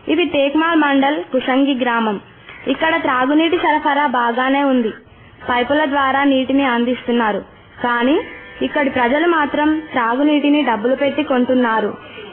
ఇది టేక్మాల్ మండల్ కుషంగి గ్రామం ఇక్కడ త్రాగునీటి సరఫరా బాగానే ఉంది పైపుల ద్వారా నీటిని అందిస్తున్నారు కానీ ఇక్కడి ప్రజలు మాత్రం త్రాగునీటిని డబ్బులు పెట్టి కొంటున్నారు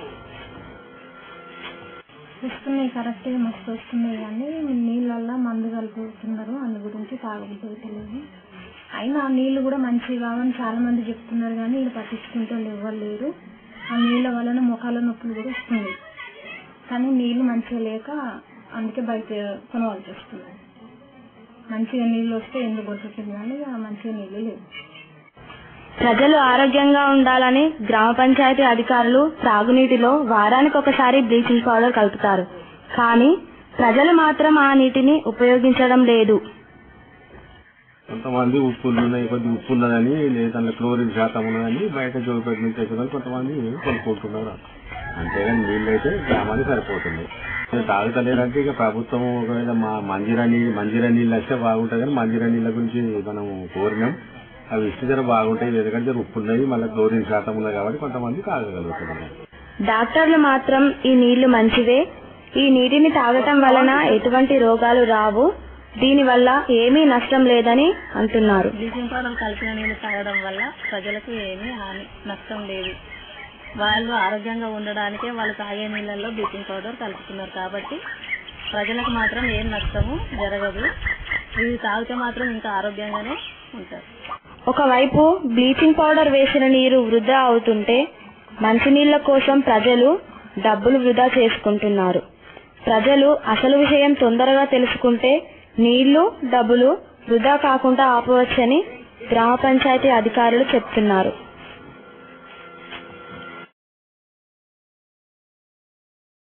వస్తున్నాయి కరెక్ట్గా మస్తు వస్తున్నాయి కానీ నీళ్ళల్లో మందు కలుపుతున్నారు అందు గురించి తాగబుద్ధి అయినా ఆ నీళ్లు కూడా మంచివి కావని చాలా మంది చెప్తున్నారు కానీ వీళ్ళు పట్టించుకుంటే వాళ్ళు ఎవరు లేరు ఆ నీళ్ళ వలన ముఖాల నొప్పులు కూడా వస్తున్నాయి కానీ నీళ్లు మంచిగా లేక అందుకే బయట కొనవలసి వస్తుంది మంచిగా నీళ్ళు వస్తే ఎందుకు కొట్టుతుంది కానీ ఇక మంచిగా నీళ్ళు లేవు ప్రజలు ఆరోగ్యంగా ఉండాలని గ్రామ పంచాయతీ అధికారులు త్రాగునీటిలో వారానికి ఒకసారి బ్లీచింగ్ పౌడర్ కలుపుతారు కానీ ప్రజలు మాత్రం ఆ నీటిని ఉపయోగించడం లేదు కొంతమంది ఉప్పు ఉన్నాయి కొద్ది ఉప్పు ఉన్నదని లేదా క్లోరిన్ శాతం ఉన్నదని బయట జోపేట నుంచి వచ్చేదని కొంతమంది కొనుక్కుంటున్నారు అంతేగాని నీళ్ళు అయితే గ్రామానికి సరిపోతుంది ఇక తాగుతలేరంటే ఇక ప్రభుత్వం ఒకవేళ మా మంజీరా నీళ్ళు మంజీరా నీళ్ళు వస్తే బాగుంటుంది కానీ మంజీరా నీళ్ళ గురించి మనం కోరినాం అవి ఇస్తే జర బాగుంటాయి ఎందుకంటే జర ఉప్పు ఉన్నాయి మళ్ళీ క్లోరిన్ శాతం ఉన్నాయి కాబట్టి కొంతమంది తాగగలుగుతున్నారు డాక్టర్లు మాత్రం ఈ నీళ్లు మంచివే ఈ నీటిని తాగటం వలన ఎటువంటి రోగాలు రావు దీనివల్ల ఏమీ నష్టం లేదని అంటున్నారు బ్లీచింగ్ పౌడర్ కలిపిన నీళ్లు తాగడం వల్ల ప్రజలకు ఏమీ హాని నష్టం లేదు వాళ్ళు ఆరోగ్యంగా ఉండడానికే వాళ్ళు తాగే నీళ్ళల్లో బ్లీచింగ్ పౌడర్ కలుపుతున్నారు కాబట్టి ప్రజలకు మాత్రం ఏం నష్టము జరగదు ఇది తాగితే మాత్రం ఇంకా ఆరోగ్యంగానే ఉంటారు ఒకవైపు బ్లీచింగ్ పౌడర్ వేసిన నీరు వృధా అవుతుంటే మంచినీళ్ల కోసం ప్రజలు డబ్బులు వృధా చేసుకుంటున్నారు ప్రజలు అసలు విషయం తొందరగా తెలుసుకుంటే నీళ్లు డబ్బులు వృధా కాకుండా ఆపవచ్చని గ్రామ పంచాయతీ అధికారులు చెప్తున్నారు